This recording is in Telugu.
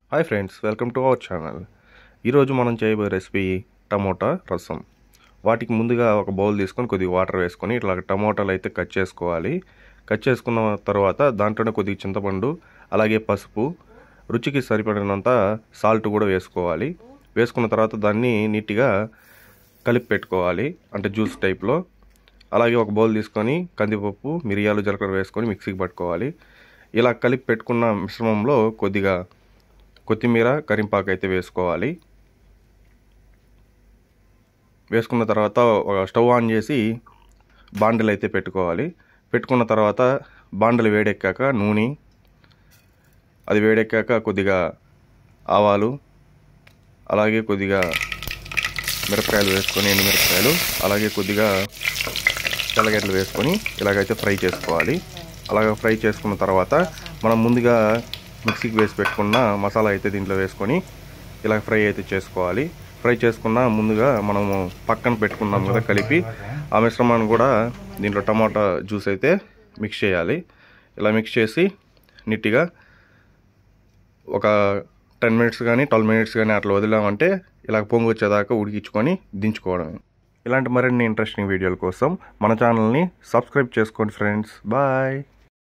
hi friends welcome to our channel ఈరోజు మనం చేయబోయే రెసిపీ టమోటా రసం వాటికి ముందుగా ఒక బౌల్ తీసుకొని కొద్దిగా వాటర్ వేసుకొని ఇట్లా టమోటాలు అయితే కట్ చేసుకోవాలి కట్ చేసుకున్న తర్వాత దాంట్లోనే కొద్దిగా చింతపండు అలాగే పసుపు రుచికి సరిపడినంత సాల్ట్ కూడా వేసుకోవాలి వేసుకున్న తర్వాత దాన్ని నీట్గా కలిపి పెట్టుకోవాలి అంటే జ్యూస్ టైప్లో అలాగే ఒక బౌల్ తీసుకొని కందిపప్పు మిరియాలు జీలకర్ర వేసుకొని మిక్సీకి పట్టుకోవాలి ఇలా కలిపి పెట్టుకున్న మిశ్రమంలో కొద్దిగా కొత్తిమీర కరింపాకు అయితే వేసుకోవాలి వేసుకున్న తర్వాత ఒక స్టవ్ ఆన్ చేసి బాండలు అయితే పెట్టుకోవాలి పెట్టుకున్న తర్వాత బాండలు వేడెక్కాక నూనె అది వేడెక్కాక కొద్దిగా ఆవాలు అలాగే కొద్దిగా మిరపకాయలు వేసుకొని ఎండు మిరపకాయలు అలాగే కొద్దిగా తెల్లగడ్డలు వేసుకొని ఇలాగైతే ఫ్రై చేసుకోవాలి అలాగ ఫ్రై చేసుకున్న తర్వాత మనం ముందుగా మిక్సీకి వేసి పెట్టుకున్న మసాలా అయితే దీంట్లో వేసుకొని ఇలా ఫ్రై అయితే చేసుకోవాలి ఫ్రై చేసుకున్న ముందుగా మనము పక్కన పెట్టుకున్నాం కదా కలిపి ఆ మిశ్రమాన్ని కూడా దీంట్లో టమాటా జ్యూస్ అయితే మిక్స్ చేయాలి ఇలా మిక్స్ చేసి నీట్గా ఒక టెన్ మినిట్స్ కానీ ట్వెల్వ్ మినిట్స్ కానీ అట్లా వదిలామంటే ఇలా పొంగు వచ్చేదాకా ఉడికించుకొని దించుకోవడమే ఇలాంటి మరిన్ని ఇంట్రెస్టింగ్ వీడియోల కోసం మన ఛానల్ని సబ్స్క్రైబ్ చేసుకోండి ఫ్రెండ్స్ బాయ్